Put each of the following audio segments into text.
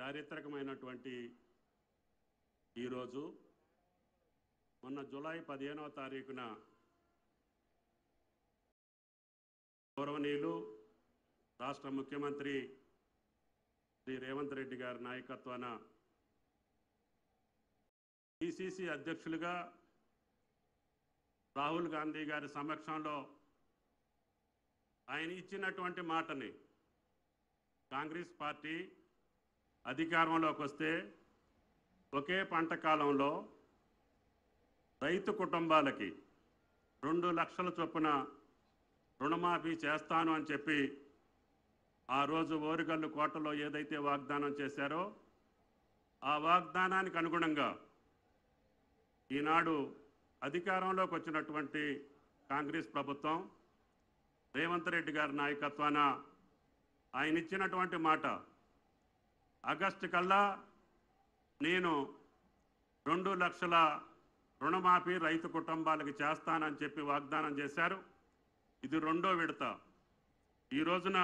చారిత్రకమైనటువంటి ఈరోజు మొన్న జూలై పదిహేనవ తారీఖున గౌరవనీయులు రాష్ట్ర ముఖ్యమంత్రి శ్రీ రేవంత్ రెడ్డి గారి నాయకత్వాన పిసిసి అధ్యక్షులుగా రాహుల్ గాంధీ గారి సమక్షంలో ఆయన ఇచ్చినటువంటి మాటని కాంగ్రెస్ పార్టీ అధికారంలోకి వస్తే ఒకే పంట కాలంలో రైతు కుటుంబాలకి రెండు లక్షల చొప్పున రుణమాఫీ చేస్తాను అని చెప్పి ఆ రోజు ఓరుగల్లు కోటలో ఏదైతే వాగ్దానం చేశారో ఆ వాగ్దానానికి అనుగుణంగా ఈనాడు అధికారంలోకి వచ్చినటువంటి కాంగ్రెస్ ప్రభుత్వం రేవంత్ రెడ్డి గారి నాయకత్వాన ఆయన ఇచ్చినటువంటి మాట ఆగస్టు కల్లా నేను రెండు లక్షల రుణమాఫీ రైతు కుటుంబాలకు చేస్తానని చెప్పి వాగ్దానం చేశారు ఇది రెండో విడత ఈ రోజున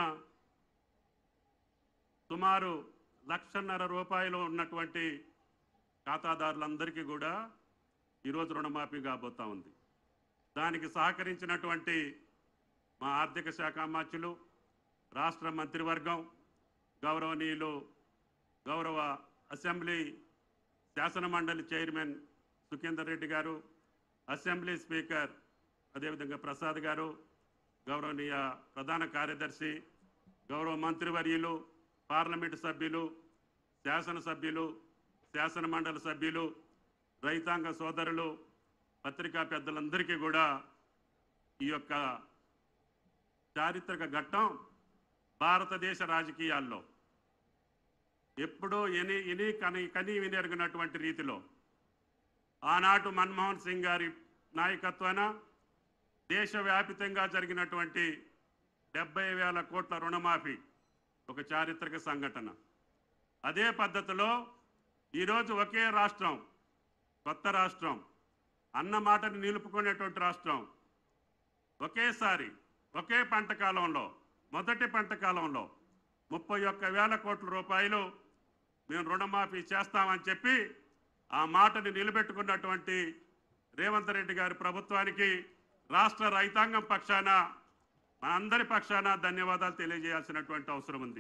సుమారు లక్షన్నర రూపాయలు ఉన్నటువంటి ఖాతాదారులందరికీ కూడా ఈరోజు రుణమాఫీ కాబోతా ఉంది దానికి సహకరించినటువంటి మా ఆర్థిక శాఖ అమాత్యులు రాష్ట్ర మంత్రివర్గం గౌరవనీయులు గౌరవ అసెంబ్లీ శాసనమండలి చైర్మన్ సుఖేందర్ రెడ్డి గారు అసెంబ్లీ స్పీకర్ అదేవిధంగా ప్రసాద్ గారు గౌరవనీయ ప్రధాన కార్యదర్శి గౌరవ మంత్రివర్యులు పార్లమెంటు సభ్యులు శాసనసభ్యులు శాసన మండలి సభ్యులు రైతాంగ సోదరులు పత్రికా పెద్దలందరికీ కూడా ఈ యొక్క చారిత్రక ఘట్టం భారతదేశ రాజకీయాల్లో ఎప్పుడూ ఎని ఎని కని కని వినెరగినటువంటి రీతిలో ఆనాటు మన్మోహన్ సింగ్ గారి నాయకత్వాన దేశవ్యాపితంగా జరిగినటువంటి డెబ్బై వేల కోట్ల రుణమాఫీ ఒక చారిత్రక సంఘటన అదే పద్ధతిలో ఈరోజు ఒకే రాష్ట్రం కొత్త రాష్ట్రం అన్న మాటని నిలుపుకునేటువంటి రాష్ట్రం ఒకేసారి ఒకే పంట కాలంలో మొదటి పంట కాలంలో ముప్పై ఒక్క వేల కోట్ల రూపాయలు మేము రుణమాఫీ చేస్తామని చెప్పి ఆ మాటని నిలబెట్టుకున్నటువంటి రేవంత్ రెడ్డి గారి ప్రభుత్వానికి రాష్ట్ర రైతాంగం పక్షాన మనందరి పక్షాన ధన్యవాదాలు తెలియజేయాల్సినటువంటి అవసరం ఉంది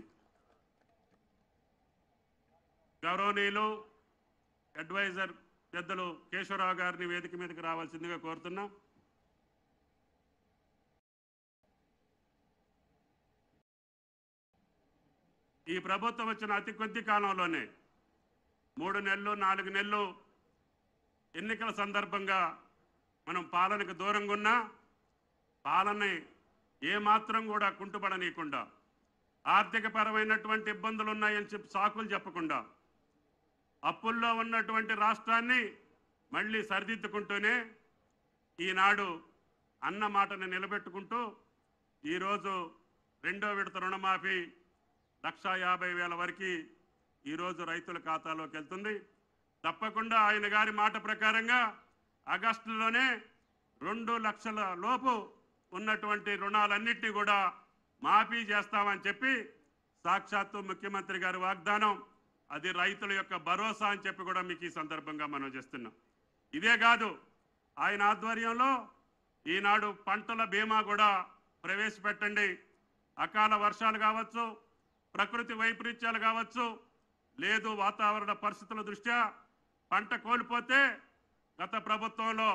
గౌరవనీయులు అడ్వైజర్ పెద్దలు కేశవరావు గారిని వేదిక మీదకి రావాల్సిందిగా కోరుతున్నాం ఈ ప్రభుత్వం వచ్చిన అతి కొద్ది కాలంలోనే మూడు నెలలు నాలుగు నెలలు ఎన్నికల సందర్భంగా మనం పాలనకు దూరంగా ఉన్నా పాలన ఏమాత్రం కూడా కుంటుపడనీయకుండా ఆర్థికపరమైనటువంటి ఇబ్బందులు ఉన్నాయని చెప్పి సాకులు చెప్పకుండా అప్పుల్లో ఉన్నటువంటి రాష్ట్రాన్ని మళ్ళీ సరిదిద్దుకుంటూనే ఈనాడు అన్న మాటను నిలబెట్టుకుంటూ ఈరోజు రెండో విడత రుణమాఫీ లక్షా యాభై వేల వరకు ఈరోజు రైతుల ఖాతాలోకి వెళ్తుంది తప్పకుండా ఆయన గారి మాట ప్రకారంగా ఆగస్టులోనే రెండు లక్షల లోపు ఉన్నటువంటి రుణాలన్నింటినీ కూడా మాఫీ చేస్తామని చెప్పి సాక్షాత్తు ముఖ్యమంత్రి గారి వాగ్దానం అది రైతుల యొక్క భరోసా అని చెప్పి కూడా మీకు ఈ సందర్భంగా మనం చేస్తున్నాం ఇదే కాదు ఆయన ఆధ్వర్యంలో ఈనాడు పంటల బీమా కూడా ప్రవేశపెట్టండి అకాల వర్షాలు కావచ్చు ప్రకృతి వైపరీత్యాలు కావచ్చు లేదు వాతావరణ పరిస్థితుల దృష్ట్యా పంట కోల్పోతే గత ప్రభుత్వంలో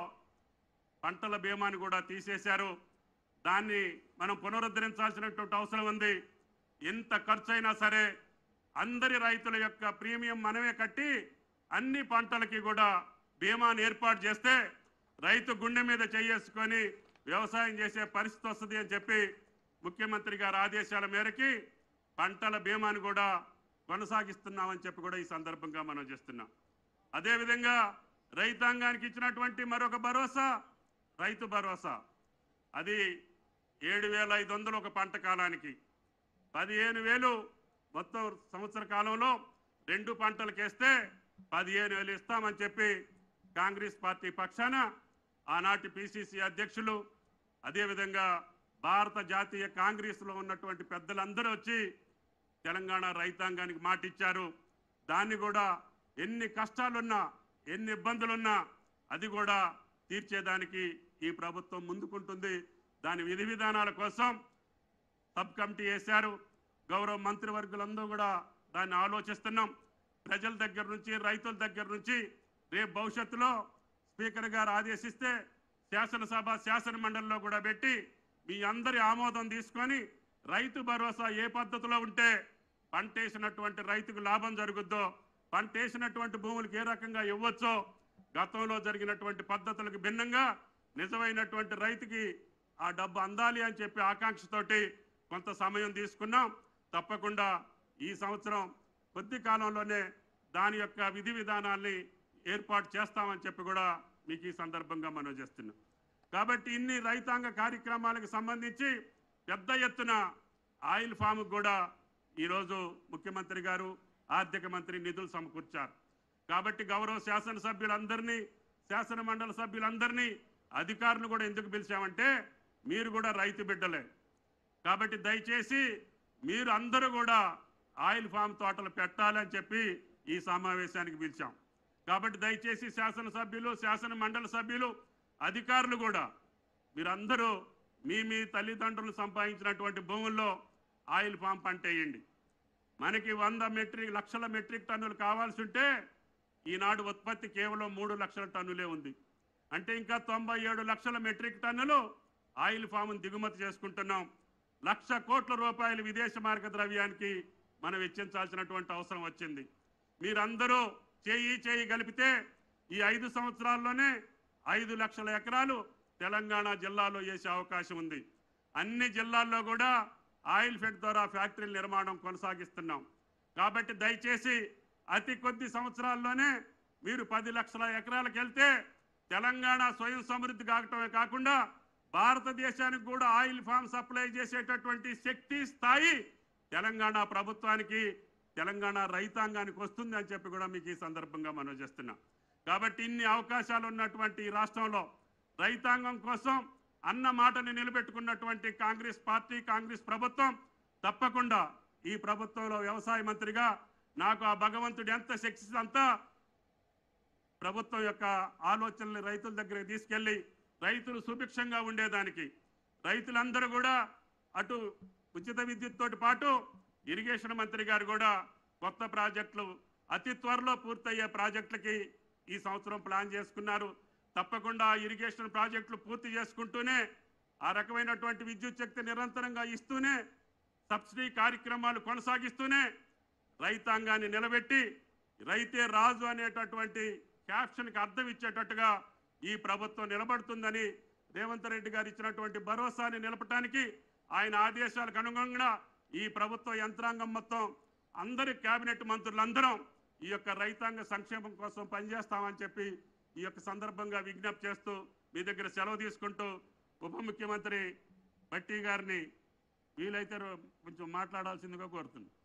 పంటల బీమాని కూడా తీసేశారు దాన్ని మనం పునరుద్ధరించాల్సినటువంటి అవసరం ఉంది ఎంత ఖర్చు అయినా సరే అందరి రైతుల యొక్క ప్రీమియం మనమే కట్టి అన్ని పంటలకి కూడా బీమాను ఏర్పాటు చేస్తే రైతు గుండె మీద చేసుకొని వ్యవసాయం చేసే పరిస్థితి వస్తుంది అని చెప్పి ముఖ్యమంత్రి గారి ఆదేశాల మేరకి పంటల బీమాను కూడా కొనసాగిస్తున్నామని చెప్పి కూడా ఈ సందర్భంగా మనం చేస్తున్నాం అదేవిధంగా రైతాంగానికి ఇచ్చినటువంటి మరొక భరోసా రైతు భరోసా అది ఏడు వేల ఐదు వందలు ఒక పంట కాలానికి పదిహేను వేలు మొత్తం సంవత్సర కాలంలో రెండు పంటలకు వేస్తే పదిహేను వేలు ఇస్తామని చెప్పి కాంగ్రెస్ పార్టీ పక్షాన ఆనాటి పిసిసి అధ్యక్షులు అదేవిధంగా భారత జాతీయ కాంగ్రెస్లో ఉన్నటువంటి పెద్దలందరూ వచ్చి తెలంగాణ రైతాంగానికి మాట ఇచ్చారు దాన్ని కూడా ఎన్ని కష్టాలున్నా ఎన్ని ఇబ్బందులున్నా అది కూడా తీర్చేదానికి ఈ ప్రభుత్వం ముందుకుంటుంది దాని విధి విధానాల కోసం సబ్ కమిటీ వేశారు గౌరవ మంత్రివర్గులందరూ కూడా దాన్ని ఆలోచిస్తున్నాం ప్రజల దగ్గర నుంచి రైతుల దగ్గర నుంచి రేపు భవిష్యత్తులో స్పీకర్ గారు ఆదేశిస్తే శాసనసభ శాసన మండలిలో కూడా పెట్టి మీ అందరి ఆమోదం తీసుకొని రైతు భరోసా ఏ పద్ధతిలో ఉంటే పంటేసినటువంటి రైతుకు లాభం జరుగుద్దో పంటేసినటువంటి భూములకు ఏ రకంగా ఇవ్వచ్చో గతంలో జరిగినటువంటి పద్ధతులకు భిన్నంగా నిజమైనటువంటి రైతుకి ఆ డబ్బు అందాలి అని చెప్పి ఆకాంక్షతోటి కొంత సమయం తీసుకున్నాం తప్పకుండా ఈ సంవత్సరం కొద్ది కాలంలోనే దాని యొక్క విధి విధానాల్ని ఏర్పాటు చేస్తామని చెప్పి కూడా మీకు ఈ సందర్భంగా మనం చేస్తున్నాం కాబట్టి ఇన్ని రైతాంగ కార్యక్రమాలకు సంబంధించి పెద్ద ఎత్తున ఆయిల్ ఫామ్ కూడా ఈరోజు ముఖ్యమంత్రి గారు ఆర్థిక మంత్రి నిధులు సమకూర్చారు కాబట్టి గౌరవ శాసనసభ్యులందరినీ శాసన మండలి సభ్యులందరినీ అధికారులు కూడా ఎందుకు పిలిచామంటే మీరు కూడా రైతు బిడ్డలే కాబట్టి దయచేసి మీరు అందరూ కూడా ఆయిల్ ఫామ్ తోటలు పెట్టాలని చెప్పి ఈ సమావేశానికి పిలిచాం కాబట్టి దయచేసి శాసనసభ్యులు శాసన మండలి సభ్యులు అధికారులు కూడా మీరందరూ మీ మీ తల్లిదండ్రులు సంపాదించినటువంటి భూముల్లో ఆయిల్ ఫామ్ పంట వేయండి మనకి వంద మెట్రిక్ లక్షల మెట్రిక్ టన్నులు కావాల్సి ఉంటే ఈనాడు ఉత్పత్తి కేవలం మూడు లక్షల టన్నులే ఉంది అంటే ఇంకా తొంభై ఏడు లక్షల మెట్రిక్ టన్నులు ఆయిల్ ఫామ్ను దిగుమతి చేసుకుంటున్నాం లక్ష కోట్ల రూపాయలు విదేశ మార్గ ద్రవ్యానికి మనం వెచ్చించాల్సినటువంటి అవసరం వచ్చింది మీరందరూ చేయి చేయి కలిపితే ఈ ఐదు సంవత్సరాల్లోనే ఐదు లక్షల ఎకరాలు తెలంగాణ జిల్లాలో వేసే అవకాశం ఉంది అన్ని జిల్లాల్లో కూడా ఆయిల్ ఫెడ్ ద్వారా ఫ్యాక్టరీల నిర్మాణం కొనసాగిస్తున్నాం కాబట్టి దయచేసి అతి కొద్ది సంవత్సరాల్లోనే మీరు పది లక్షల ఎకరాలకు వెళ్తే తెలంగాణ స్వయం సమృద్ధి కావటమే కాకుండా భారతదేశానికి కూడా ఆయిల్ ఫామ్ సప్లై చేసేటటువంటి శక్తి స్థాయి తెలంగాణ ప్రభుత్వానికి తెలంగాణ రైతాంగానికి వస్తుంది అని చెప్పి కూడా మీకు ఈ సందర్భంగా మనం చేస్తున్నాం కాబట్టి ఇన్ని అవకాశాలు ఉన్నటువంటి ఈ రాష్ట్రంలో రైతాంగం కోసం అన్న మాటని నిలబెట్టుకున్నటువంటి కాంగ్రెస్ పార్టీ కాంగ్రెస్ ప్రభుత్వం తప్పకుండా ఈ ప్రభుత్వంలో వ్యవసాయ మంత్రిగా నాకు ఆ భగవంతుడు ఎంత శక్తి అంతా ప్రభుత్వం యొక్క ఆలోచనలు రైతుల దగ్గరికి తీసుకెళ్లి రైతులు సుభిక్షంగా ఉండేదానికి రైతులందరూ కూడా అటు ఉచిత విద్యుత్ తోటి పాటు ఇరిగేషన్ మంత్రి గారు కూడా కొత్త ప్రాజెక్టులు అతి త్వరలో పూర్తయ్యే ప్రాజెక్టులకి ఈ సంవత్సరం ప్లాన్ చేసుకున్నారు తప్పకుండా ఆ ఇరిగేషన్ ప్రాజెక్టులు పూర్తి చేసుకుంటూనే ఆ రకమైనటువంటి విద్యుత్ శక్తి నిరంతరంగా ఇస్తూనే సబ్సిడీ కార్యక్రమాలు కొనసాగిస్తూనే రైతాంగాన్ని నిలబెట్టి రైతే రాజు అనేటటువంటి క్యాప్షన్కి అర్థం ఇచ్చేటట్టుగా ఈ ప్రభుత్వం నిలబడుతుందని రేవంత్ రెడ్డి గారు ఇచ్చినటువంటి భరోసాని నిలపటానికి ఆయన ఆదేశాలకు అనుగుణంగా ఈ ప్రభుత్వ యంత్రాంగం మొత్తం అందరి కేబినెట్ మంత్రులందరం ఈ యొక్క రైతాంగ సంక్షేమం కోసం పనిచేస్తామని చెప్పి ఈ యొక్క సందర్భంగా విజ్ఞప్తి చేస్తూ మీ దగ్గర సెలవు తీసుకుంటూ ఉప ముఖ్యమంత్రి భట్టి గారిని వీలైతే రో- కొంచెం మాట్లాడాల్సిందిగా కోరుతున్నాను